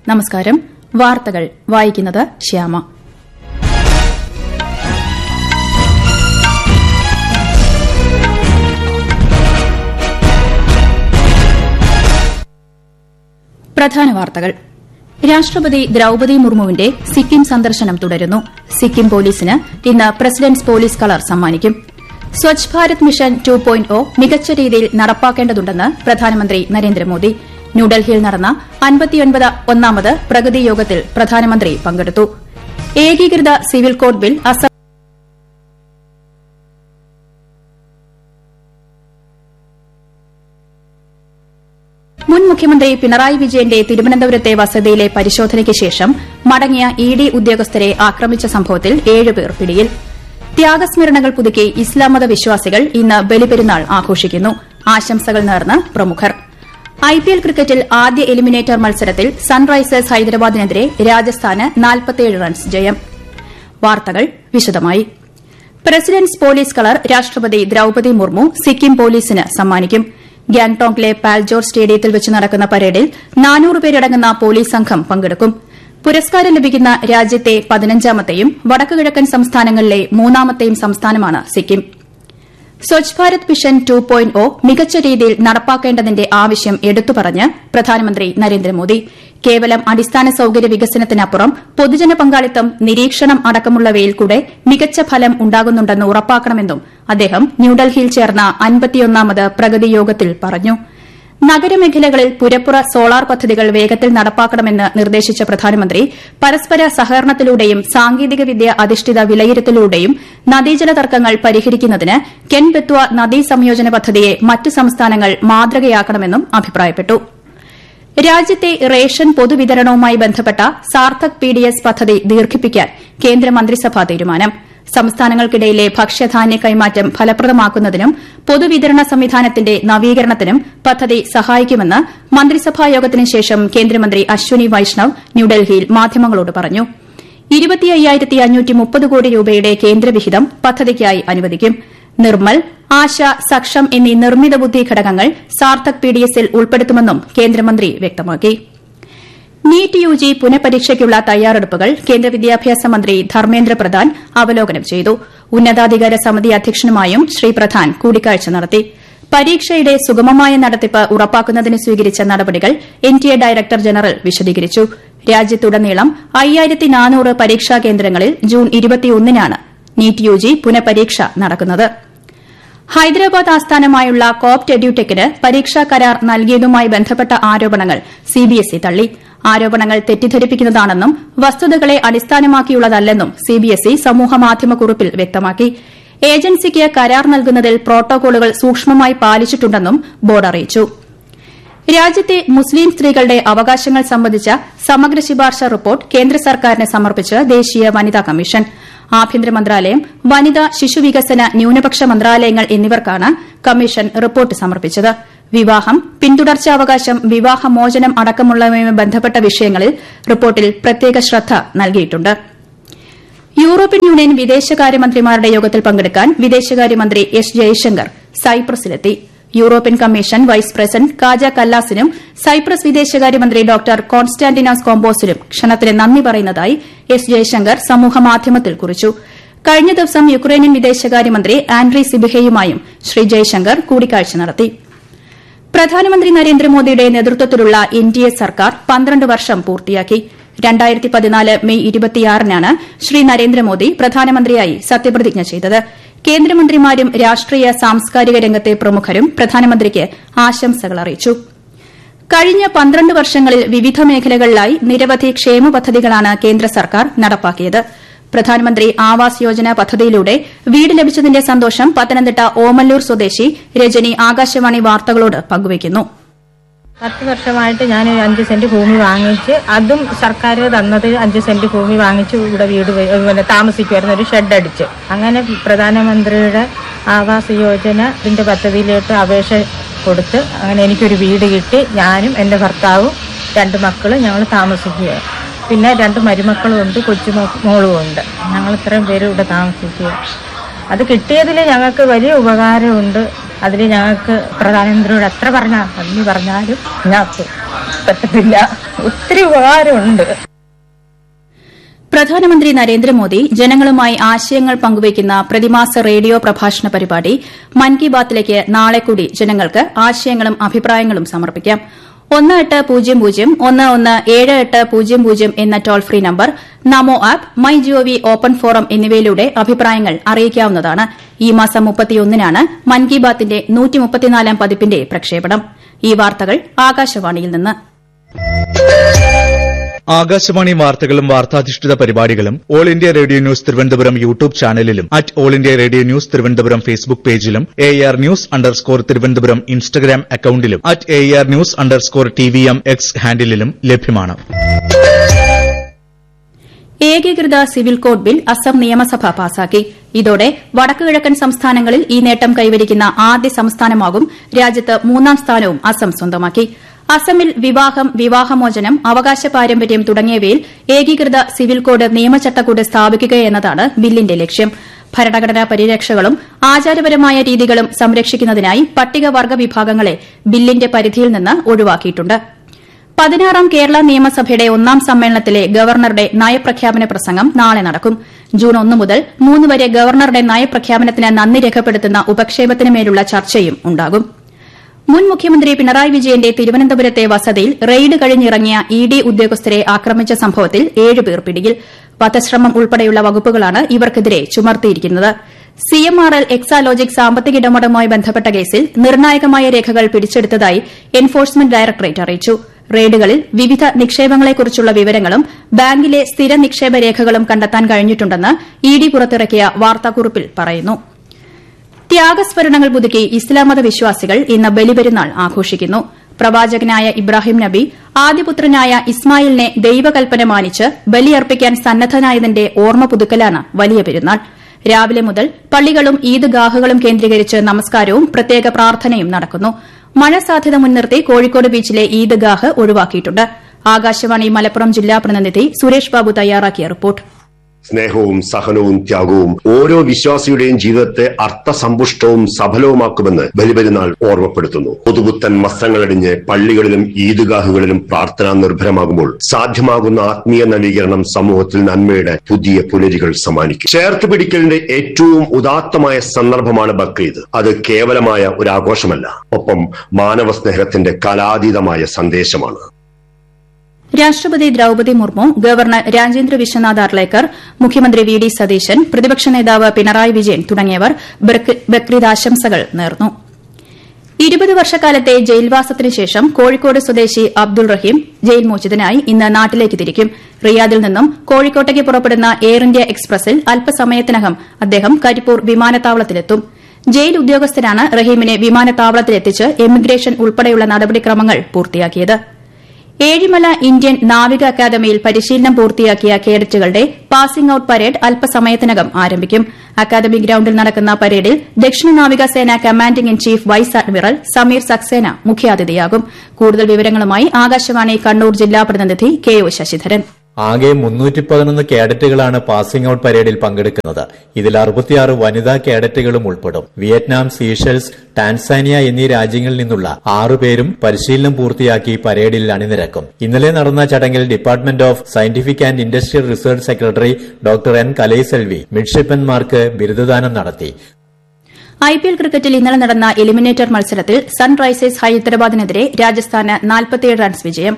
നമസ്കാരം വാർത്തകൾ വായിക്കുന്നത് ശ്യാമ പ്രധാന വാർത്തകൾ രാഷ്ട്രപതി ദ്രൌപതി മുർമുവിന്റെ സിക്കിം സന്ദർശനം തുടരുന്നു സിക്കിം പോലീസിന് ഇന്ന് പ്രസിഡന്റ്സ് പോലീസ് കളർ സമ്മാനിക്കും Swachh Bharat mission two point O മികച്ച രീതിയിൽ നടപ്പാക്കേണ്ടതുണ്ടെന്ന് പ്രധാനമന്ത്രി നരേന്ദ്രമോദി ന്യൂഡൽഹിയിൽ നടന്ന അൻപത്തിയൊൻപത് ഒന്നാമത് പ്രഗതി യോഗത്തിൽ പ്രധാനമന്ത്രി പങ്കെടുത്തു ഏകീകൃത സിവിൽ കോഡ് ബിൽ അസം മുൻ മുഖ്യമന്ത്രി പിണറായി വിജയന്റെ തിരുവനന്തപുരത്തെ വസതിയിലെ പരിശോധനയ്ക്ക് ശേഷം മടങ്ങിയ ഇ ഡി ഉദ്യോഗസ്ഥരെ ആക്രമിച്ച സംഭവത്തിൽ ഏഴുപേർ പിടിയിൽ ത്യാഗസ്മരണകൾ പുതുക്കി ഇസ്ലാം മത വിശ്വാസികൾ ഇന്ന് ബലിപെരുന്നാൾ ആഘോഷിക്കുന്നു ആശംസകൾ നേർന്ന് പ്രമുഖർ ഐപിഎൽ ക്രിക്കറ്റിൽ ആദ്യ എലിമിനേറ്റർ മത്സരത്തിൽ സൺറൈസേഴ്സ് ഹൈദരാബാദിനെതിരെ രാജസ്ഥാന് റൺസ് ജയം വാർത്തകൾ വിശദമായി പ്രസിഡന്റ്സ് പോലീസ് കളർ രാഷ്ട്രപതി ദ്രൌപതി മുർമു സിക്കിം പോലീസിന് സമ്മാനിക്കും ഗാംഗ്ടോക്കിലെ പാൽജോർ സ്റ്റേഡിയത്തിൽ വെച്ച് നടക്കുന്ന പരേഡിൽ നാനൂറ് പേരടങ്ങുന്ന പോലീസ് സംഘം പങ്കെടുക്കും പുരസ്കാരം ലഭിക്കുന്ന രാജ്യത്തെ പതിനഞ്ചാമത്തെയും വടക്കുകിഴക്കൻ സംസ്ഥാനങ്ങളിലെ മൂന്നാമത്തെയും സംസ്ഥാനമാണ് Sikkim Swachh Bharat mission two point O മികച്ച രീതിയിൽ നടപ്പാക്കേണ്ടതിന്റെ ആവശ്യം എടുത്തുപറഞ്ഞ് പ്രധാനമന്ത്രി നരേന്ദ്രമോദി കേവലം അടിസ്ഥാന സൌകര്യ വികസനത്തിനപ്പുറം പൊതുജന പങ്കാളിത്തം നിരീക്ഷണം അടക്കമുള്ളവയിൽ കൂടെ മികച്ച ഫലം ഉണ്ടാകുന്നുണ്ടെന്ന് ഉറപ്പാക്കണമെന്നും അദ്ദേഹം ന്യൂഡൽഹിയിൽ ചേർന്ന അൻപത്തിയൊന്നാമത് പ്രഗതി യോഗത്തിൽ പറഞ്ഞു നഗരമേഖലകളിൽ പുരപ്പുറ സോളാർ പദ്ധതികൾ വേഗത്തിൽ നടപ്പാക്കണമെന്ന് നിർദ്ദേശിച്ച പ്രധാനമന്ത്രി പരസ്പര സഹകരണത്തിലൂടെയും സാങ്കേതികവിദ്യ അധിഷ്ഠിത വിലയിരുത്തലിലൂടെയും നദീജല തർക്കങ്ങൾ പരിഹരിക്കുന്നതിന് കെൻ ബെത്വ നദീ സംയോജന പദ്ധതിയെ മറ്റ് സംസ്ഥാനങ്ങൾ മാതൃകയാക്കണമെന്നും അഭിപ്രായപ്പെട്ടു രാജ്യത്തെ റേഷൻ പൊതുവിതരണവുമായി ബന്ധപ്പെട്ട സാർത്ഥക് പി ഡി എസ് പദ്ധതി ദീർഘിപ്പിക്കാൻ കേന്ദ്രമന്ത്രിസഭാ തീരുമാനം സംസ്ഥാനങ്ങൾക്കിടയിലെ ഭക്ഷ്യധാന്യ കൈമാറ്റം ഫലപ്രദമാക്കുന്നതിനും പൊതുവിതരണ സംവിധാനത്തിന്റെ നവീകരണത്തിനും പദ്ധതി സഹായിക്കുമെന്ന് മന്ത്രിസഭായോഗത്തിന് ശേഷം കേന്ദ്രമന്ത്രി അശ്വനി വൈഷ്ണവ് ന്യൂഡൽഹിയിൽ മാധ്യമങ്ങളോട് പറഞ്ഞു കോടി രൂപയുടെ കേന്ദ്രവിഹിതം പദ്ധതിക്കായി അനുവദിക്കും നിർമ്മൽ ആശ സക്ഷം എന്നീ നിർമ്മിത ബുദ്ധി ഘടകങ്ങൾ സാർത്ഥക് പിഡിഎസിൽ ഉൾപ്പെടുത്തുമെന്നും കേന്ദ്രമന്ത്രി വ്യക്തമാക്കി നീറ്റ് യുജി പുനഃപരീക്ഷയ്ക്കുള്ള തയ്യാറെടുപ്പുകൾ കേന്ദ്ര വിദ്യാഭ്യാസ മന്ത്രി ധർമ്മേന്ദ്ര പ്രധാൻ അവലോകനം ചെയ്തു ഉന്നതാധികാര സമിതി അധ്യക്ഷനുമായും ശ്രീ പ്രധാൻ കൂടിക്കാഴ്ച നടത്തി പരീക്ഷയുടെ സുഗമമായ നടത്തിപ്പ് ഉറപ്പാക്കുന്നതിന് സ്വീകരിച്ച നടപടികൾ എൻടിഎ ഡയറക്ടർ ജനറൽ വിശദീകരിച്ചു രാജ്യത്തുടനീളം അയ്യായിരത്തി നാനൂറ് പരീക്ഷാ കേന്ദ്രങ്ങളിൽ ജൂൺ ഇരുപത്തിയൊന്നിനാണ് നീറ്റ് യുജി പുനഃപരീക്ഷ നടക്കുന്നത് ഹൈദരാബാദ് ആസ്ഥാനമായുള്ള കോപ്റ്റ് എഡ്യൂടെക്കിന് പരീക്ഷാ കരാർ നൽകിയതുമായി ബന്ധപ്പെട്ട ആരോപണങ്ങൾ സിബിഎസ്ഇ തള്ളി ആരോപണങ്ങൾ തെറ്റിദ്ധരിപ്പിക്കുന്നതാണെന്നും വസ്തുതകളെ അടിസ്ഥാനമാക്കിയുള്ളതല്ലെന്നും സിബിഎസ്ഇ സമൂഹമാധ്യമ കുറിപ്പിൽ വ്യക്തമാക്കി ഏജൻസിക്ക് കരാർ നൽകുന്നതിൽ പ്രോട്ടോകോളുകൾ സൂക്ഷ്മമായി പാലിച്ചിട്ടുണ്ടെന്നും ബോർഡ് അറിയിച്ചു രാജ്യത്തെ മുസ്ലിം സ്ത്രീകളുടെ അവകാശങ്ങൾ സംബന്ധിച്ച സമഗ്ര ശുപാർശ റിപ്പോർട്ട് കേന്ദ്ര സർക്കാരിന് സമർപ്പിച്ച് ദേശീയ വനിതാ കമ്മീഷൻ ആഭ്യന്തര മന്ത്രാലയം വനിതാ ശിശുവികസന ന്യൂനപക്ഷ മന്ത്രാലയങ്ങൾ എന്നിവർക്കാണ് കമ്മീഷൻ റിപ്പോർട്ട് സമർപ്പിച്ചത് വിവാഹം പിന്തുടർച്ചാവകാശം വിവാഹമോചനം അടക്കമുള്ളവയുമായി ബന്ധപ്പെട്ട വിഷയങ്ങളിൽ റിപ്പോർട്ടിൽ പ്രത്യേക ശ്രദ്ധ നൽകിയിട്ടുണ്ട് യൂറോപ്യൻ യൂണിയൻ വിദേശകാര്യമന്ത്രിമാരുടെ യോഗത്തിൽ പങ്കെടുക്കാൻ വിദേശകാര്യമന്ത്രി എസ് ജയശങ്കർ സൈപ്രസിലെത്തി European commission vice president Kaja കല്ലാസിനും സൈപ്രസ് വിദേശകാര്യമന്ത്രി ഡോക്ടർ കോൺസ്റ്റാന്റിനോസ് കോംബോസിനും ക്ഷണത്തിന് നന്ദി പറയുന്നതായി എസ് ജയശങ്കർ സമൂഹമാധ്യമത്തിൽ കുറിച്ചു കഴിഞ്ഞ ദിവസം യുക്രൈനിയൻ വിദേശകാര്യമന്ത്രി ആൻഡ്രി സിബിഹയുമായും ശ്രീ ജയശങ്കർ കൂടിക്കാഴ്ച നടത്തി പ്രധാനമന്ത്രി നരേന്ദ്രമോദിയുടെ നേതൃത്വത്തിലുള്ള എൻഡിഎ സർക്കാർ പന്ത്രണ്ട് വർഷം പൂർത്തിയാക്കി രണ്ടായിരത്തി പതിനാല് മെയ് ഇരുപത്തിയാറിനാണ് ശ്രീ നരേന്ദ്രമോദി പ്രധാനമന്ത്രിയായി സത്യപ്രതിജ്ഞ ചെയ്തത് കേന്ദ്രമന്ത്രിമാരും രാഷ്ട്രീയ സാംസ്കാരിക രംഗത്തെ പ്രമുഖരും പ്രധാനമന്ത്രിക്ക് ആശംസകൾ അറിയിച്ചു കഴിഞ്ഞ പന്ത്രണ്ട് വർഷങ്ങളിൽ വിവിധ മേഖലകളിലായി നിരവധി ക്ഷേമ പദ്ധതികളാണ് കേന്ദ്ര സർക്കാർ നടപ്പാക്കിയത് പ്രധാനമന്ത്രി ആവാസ് യോജന പദ്ധതിയിലൂടെ വീട് ലഭിച്ചതിന്റെ സന്തോഷം പത്തനംതിട്ട ഓമല്ലൂർ സ്വദേശി രജനി ആകാശവാണി വാർത്തകളോട് പങ്കുവയ്ക്കുന്നു പത്ത് വർഷമായിട്ട് ഞാൻ ഒരു അഞ്ച് സെന്റ് ഭൂമി വാങ്ങിച്ച് അതും സർക്കാർ തന്നത് അഞ്ച് സെന്റ് ഭൂമി വാങ്ങിച്ച് ഇവിടെ വീട് വെ- പിന്നെ താമസിക്കുമായിരുന്നു ഒരു ഷെഡ് അടിച്ച് അങ്ങനെ പ്രധാനമന്ത്രിയുടെ ആവാസ് യോജന ഇതിന്റെ പദ്ധതിയിലോട്ട് അപേക്ഷ കൊടുത്ത് അങ്ങനെ എനിക്കൊരു വീട് കിട്ടി ഞാനും എൻ്റെ ഭർത്താവും രണ്ട് മക്കളും ഞങ്ങൾ താമസിക്കുക പിന്നെ രണ്ട് മരുമക്കളും ഉണ്ട് കൊച്ചു മോളും ഉണ്ട് ഞങ്ങൾ ഇത്രയും പേര് ഇവിടെ താമസിക്കുക അത് കിട്ടിയതിൽ ഞങ്ങൾക്ക് വലിയ ഉപകാരമുണ്ട് അതിൽ ഞങ്ങൾക്ക് പ്രധാനമന്ത്രിയോട് എത്ര പറഞ്ഞാൽ നന്ദി പറഞ്ഞാലും ഞങ്ങൾക്ക് പറ്റത്തില്ല ഒത്തിരി ഉപകാരമുണ്ട് പ്രധാനമന്ത്രി നരേന്ദ്രമോദി ജനങ്ങളുമായി ആശയങ്ങൾ പങ്കുവയ്ക്കുന്ന പ്രതിമാസ റേഡിയോ പ്രഭാഷണ പരിപാടി മൻ കി ബാത്തിലേക്ക് നാളെ കൂടി ജനങ്ങൾക്ക് ആശയങ്ങളും അഭിപ്രായങ്ങളും സമർപ്പിക്കാം ഒന്ന് എട്ട് പൂജ്യം പൂജ്യം ഒന്ന് ഒന്ന് ഏഴ് എട്ട് പൂജ്യം പൂജ്യം എന്ന toll free number NaMo app my G O V open forum എന്നിവയിലൂടെ അഭിപ്രായങ്ങൾ അറിയിക്കാവുന്നതാണ് ഈ മാസം മുപ്പത്തിയൊന്നിനാണ് മൻ കി ബാത്തിന്റെ നൂറ്റിമുപ്പത്തിനാലാം പതിപ്പിന്റെ പ്രക്ഷേപണം ഈ വാർത്തകൾ ആകാശവാണിയിൽ നിന്ന് ആകാശവാണി വാർത്തകളും വാർത്താധിഷ്ഠിത പരിപാടികളും all India radio news Thiruvananthapuram YouTube ചാനലിലും at all India radio news Thiruvananthapuram Facebook പേജിലും A R news underscore Thiruvananthapuram Instagram അക്കൌണ്ടിലും at A R news underscore T V M X ഹാൻഡിലും ലഭ്യമാണ് ഏകീകൃത സിവിൽ കോഡ് ബിൽ അസം നിയമസഭ പാസാക്കി ഇതോടെ വടക്കുകിഴക്കൻ സംസ്ഥാനങ്ങളിൽ ഈ നേട്ടം കൈവരിക്കുന്ന ആദ്യ സംസ്ഥാനമാകും രാജ്യത്ത് മൂന്നാം സ്ഥാനവും അസം സ്വന്തമാക്കി അസമിൽ വിവാഹം വിവാഹമോചനം അവകാശ പാരമ്പര്യം തുടങ്ങിയവയിൽ ഏകീകൃത സിവിൽ കോഡ് നിയമചട്ടക്കൂട് സ്ഥാപിക്കുകയെന്നതാണ് ബില്ലിന്റെ ലക്ഷ്യം ഭരണഘടനാ പരിരക്ഷകളും ആചാരപരമായ രീതികളും സംരക്ഷിക്കുന്നതിനായി പട്ടികവർഗ വിഭാഗങ്ങളെ ബില്ലിന്റെ പരിധിയിൽ നിന്ന് ഒഴിവാക്കിയിട്ടുണ്ട് പതിനാറാം കേരള നിയമസഭയുടെ ഒന്നാം സമ്മേളനത്തിലെ ഗവർണറുടെ നയപ്രഖ്യാപന പ്രസംഗം നാളെ നടക്കും ജൂൺ ഒന്ന് മുതൽ മൂന്ന് വരെ ഗവർണറുടെ നയപ്രഖ്യാപനത്തിന് നന്ദി രേഖപ്പെടുത്തുന്ന ഉപക്ഷേപത്തിനുമേലുള്ള ചർച്ചയും ഉണ്ടാകും മുൻ മുഖ്യമന്ത്രി പിണറായി വിജയന്റെ തിരുവനന്തപുരത്തെ വസതിയിൽ റെയ്ഡ് കഴിഞ്ഞിറങ്ങിയ ഇ ഡി ഉദ്യോഗസ്ഥരെ ആക്രമിച്ച സംഭവത്തിൽ ഏഴ് പേർ പിടിയിൽ വധശ്രമം ഉൾപ്പെടെയുള്ള വകുപ്പുകളാണ് ഇവർക്കെതിരെ ചുമർത്തിയിരിക്കുന്നത് സിഎംആർഎൽ എക്സാലോജിക് സാമ്പത്തിക ഇടപാടുമായി ബന്ധപ്പെട്ട കേസിൽ നിർണായകമായ രേഖകൾ പിടിച്ചെടുത്തതായി എൻഫോഴ്സ്മെന്റ് ഡയറക്ടറേറ്റ് അറിയിച്ചു റെയ്ഡുകളിൽ വിവിധ നിക്ഷേപങ്ങളെക്കുറിച്ചുള്ള വിവരങ്ങളും ബാങ്കിലെ സ്ഥിര നിക്ഷേപ രേഖകളും കണ്ടെത്താൻ കഴിഞ്ഞിട്ടുണ്ടെന്ന് ഇ ഡി പുറത്തിറക്കിയ വാർത്താക്കുറിപ്പിൽ പറയുന്നു ത്യാഗസ്മരണങ്ങൾ പുതുക്കി ഇസ്ലാം മത വിശ്വാസികൾ ഇന്ന് ബലിപെരുന്നാൾ ആഘോഷിക്കുന്നു പ്രവാചകനായ ഇബ്രാഹിം നബി ആദ്യപുത്രനായ ഇസ്മായിലിനെ ദൈവകൽപ്പന മാനിച്ച് ബലിയർപ്പിക്കാൻ സന്നദ്ധനായതിന്റെ ഓർമ്മ പുതുക്കലാണ് വലിയ പെരുന്നാൾ രാവിലെ മുതൽ പള്ളികളും ഈദ്ഗാഹുകളും കേന്ദ്രീകരിച്ച് നമസ്കാരവും പ്രത്യേക പ്രാർത്ഥനയും നടക്കുന്നു മഴ സാധ്യത മുൻനിർത്തി കോഴിക്കോട് ബീച്ചിലെ ഈദ്ഗാഹ് ഒഴിവാക്കിയിട്ടുണ്ട് ആകാശവാണി മലപ്പുറം ജില്ലാ പ്രതിനിധി സുരേഷ് ബാബു തയ്യാറാക്കിയ റിപ്പോർട്ട് സ്നേഹവും സഹനവും ത്യാഗവും ഓരോ വിശ്വാസിയുടെയും ജീവിതത്തെ അർത്ഥസമ്പുഷ്ടവും സഫലവുമാക്കുമെന്ന് ബലിപെരുന്നാൾ ഓർമ്മപ്പെടുത്തുന്നു പുതുപുത്തൻ വസ്ത്രങ്ങളടിഞ്ഞ് പള്ളികളിലും ഈദ്ഗാഹുകളിലും പ്രാർത്ഥന നിർഭരമാകുമ്പോൾ സാധ്യമാകുന്ന ആത്മീയ നവീകരണം സമൂഹത്തിൽ നന്മയുടെ പുതിയ പുലരികൾ സമ്മാനിക്കും ചേർത്ത് പിടിക്കലിന്റെ ഏറ്റവും ഉദാത്തമായ സന്ദർഭമാണ് ബക്രീദ് അത് കേവലമായ ഒരു ആഘോഷമല്ല ഒപ്പം മാനവ സ്നേഹത്തിന്റെ കാലാതീതമായ സന്ദേശമാണ് രാഷ്ട്രപതി ദ്രൌപതി മുർമു ഗവർണർ രാജേന്ദ്ര വിശ്വനാഥ് അർലേക്കർ മുഖ്യമന്ത്രി വി ഡി സതീശൻ പ്രതിപക്ഷ നേതാവ് പിണറായി വിജയൻ തുടങ്ങിയവർ ബക്രീദ് ആശംസകൾ നേർന്നു ഇരുപത് വർഷക്കാലത്തെ ജയിൽവാസത്തിന് ശേഷം കോഴിക്കോട് സ്വദേശി അബ്ദുൾ റഹീം ജയിൽ മോചിതനായി ഇന്ന് നാട്ടിലേക്ക് തിരിക്കും റിയാദിൽ നിന്നും കോഴിക്കോട്ടേക്ക് പുറപ്പെടുന്ന എയർ ഇന്ത്യ എക്സ്പ്രസിൽ അല്പസമയത്തിനകം അദ്ദേഹം കരിപ്പൂർ വിമാനത്താവളത്തിലെത്തും ജയിൽ ഉദ്യോഗസ്ഥരാണ് റഹീമിനെ വിമാനത്താവളത്തിലെത്തിച്ച് എമിഗ്രേഷൻ ഉൾപ്പെടെയുള്ള നടപടിക്രമങ്ങൾ പൂർത്തിയാക്കിയത് ഏഴിമല ഇന്ത്യൻ നാവിക അക്കാദമിയിൽ പരിശീലനം പൂർത്തിയാക്കിയ കേഡറ്റുകളുടെ പാസിംഗ് ഔട്ട് പരേഡ് അല്പസമയത്തിനകം ആരംഭിക്കും അക്കാദമി ഗ്രൌണ്ടിൽ നടക്കുന്ന പരേഡിൽ ദക്ഷിണ നാവികസേന commanding in chief vice admiral Sameer Saxena മുഖ്യാതിഥിയാകും കൂടുതൽ വിവരങ്ങളുമായി ആകാശവാണി കണ്ണൂർ ജില്ലാ പ്രതിനിധി കെ ഒ ശശിധരൻ ആകെ മുന്നൂറ്റി പതിനൊന്ന് കേഡറ്റുകളാണ് പാസിംഗ് ഔട്ട് പരേഡിൽ പങ്കെടുക്കുന്നത് ഇതിൽ അറുപത്തിയാറ് വനിതാ കേഡറ്റുകളും ഉൾപ്പെടും വിയറ്റ്നാം സീഷെൽസ് ടാൻസാനിയ എന്നീ രാജ്യങ്ങളിൽ നിന്നുള്ള ആറുപേരും പരിശീലനം പൂർത്തിയാക്കി പരേഡിൽ അണിനിരക്കും ഇന്നലെ നടന്ന ചടങ്ങിൽ department of scientific and industrial research secretary doctor N Kalaiselvi മിഡ്ഷിപ്പന്മാർക്ക് ബിരുദദാനം നടത്തി ഐപിഎൽ ക്രിക്കറ്റിൽ ഇന്നലെ നടന്ന എലിമിനേറ്റർ മത്സരത്തിൽ സൺറൈസേഴ്സ് ഹൈദരാബാദിനെതിരെ രാജസ്ഥാന് നാൽപ്പത്തിയേഴ് റൺസ് വിജയം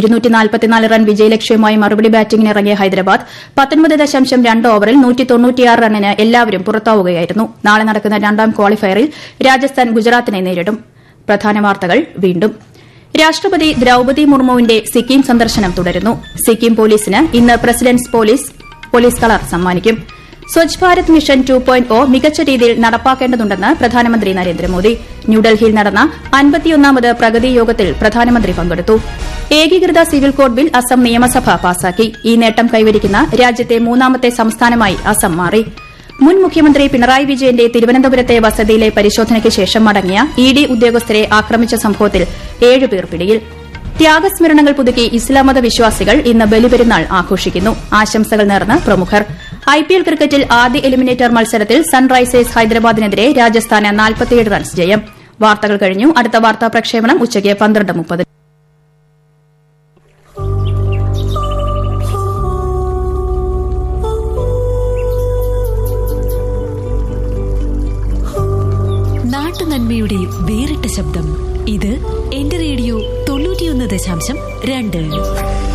റൺ വിജയലക്ഷ്യവുമായി മറുപടി ബാറ്റിംഗിന് ഇറങ്ങിയ ഹൈദരാബാദ് പത്തൊൻപത് ദശാംശം രണ്ട് ഓവറിൽ റണ്ണിന് എല്ലാവരും പുറത്താവുകയായിരുന്നു നാളെ നടക്കുന്ന രണ്ടാം ക്വാളിഫയറിൽ രാജസ്ഥാൻ ഗുജറാത്തിനെ നേരിടും പ്രധാന വാർത്തകൾ വീണ്ടും രാഷ്ട്രപതി ദ്രൌപതി മുർമുവിന്റെ സിക്കിം സന്ദർശനം തുടരുന്നു സിക്കിം പോലീസിന് ഇന്ന് പ്രസിഡന്റ്സ് പോലീസ് കളർ സമ്മാനിക്കും Swachh Bharat mission two point O മികച്ച രീതിയിൽ നടപ്പാക്കേണ്ടതുണ്ടെന്ന് പ്രധാനമന്ത്രി നരേന്ദ്രമോദി ന്യൂഡൽഹിയിൽ നടന്ന അൻപത്തിയൊന്നാമത് പ്രഗതി യോഗത്തിൽ പ്രധാനമന്ത്രി പങ്കെടുത്തു ഏകീകൃത സിവിൽ കോഡ് ബിൽ അസം നിയമസഭ പാസാക്കി ഈ നേട്ടം കൈവരിക്കുന്ന രാജ്യത്തെ മൂന്നാമത്തെ സംസ്ഥാനമായി അസം മാറി മുൻ മുഖ്യമന്ത്രി പിണറായി വിജയന്റെ തിരുവനന്തപുരത്തെ വസതിയിലെ പരിശോധനയ്ക്ക് ശേഷം മടങ്ങിയ ഇ ഡി ഉദ്യോഗസ്ഥരെ ആക്രമിച്ച സംഭവത്തിൽ ഏഴുപേർ പിടിയിൽ ത്യാഗസ്മരണങ്ങൾ പുതുക്കി ഇസ്ലാം മത വിശ്വാസികൾ ഇന്ന് ബലിപെരുന്നാൾ ആഘോഷിക്കുന്നു ആശംസകൾ നേർന്ന് പ്രമുഖർ ഐപിഎൽ ക്രിക്കറ്റിൽ ആദ്യ എലിമിനേറ്റർ മത്സരത്തിൽ സൺറൈസേഴ്സ് ഹൈദരാബാദിനെതിരെ രാജസ്ഥാന് നാൽപ്പത്തിയേഴ് റൺസ് ജയം വാർത്തകൾ കഴിഞ്ഞു അടുത്ത വാർത്താ പ്രക്ഷേപണം ഉച്ചയ്ക്ക് പന്ത്രണ്ട് മുപ്പത് നാട്ടുനന്മയുടെ വേറിട്ട ശബ്ദം ഇത് എന്റെ റേഡിയോ തൊണ്ണൂറ്റിയൊന്ന് ദശാംശം രണ്ട്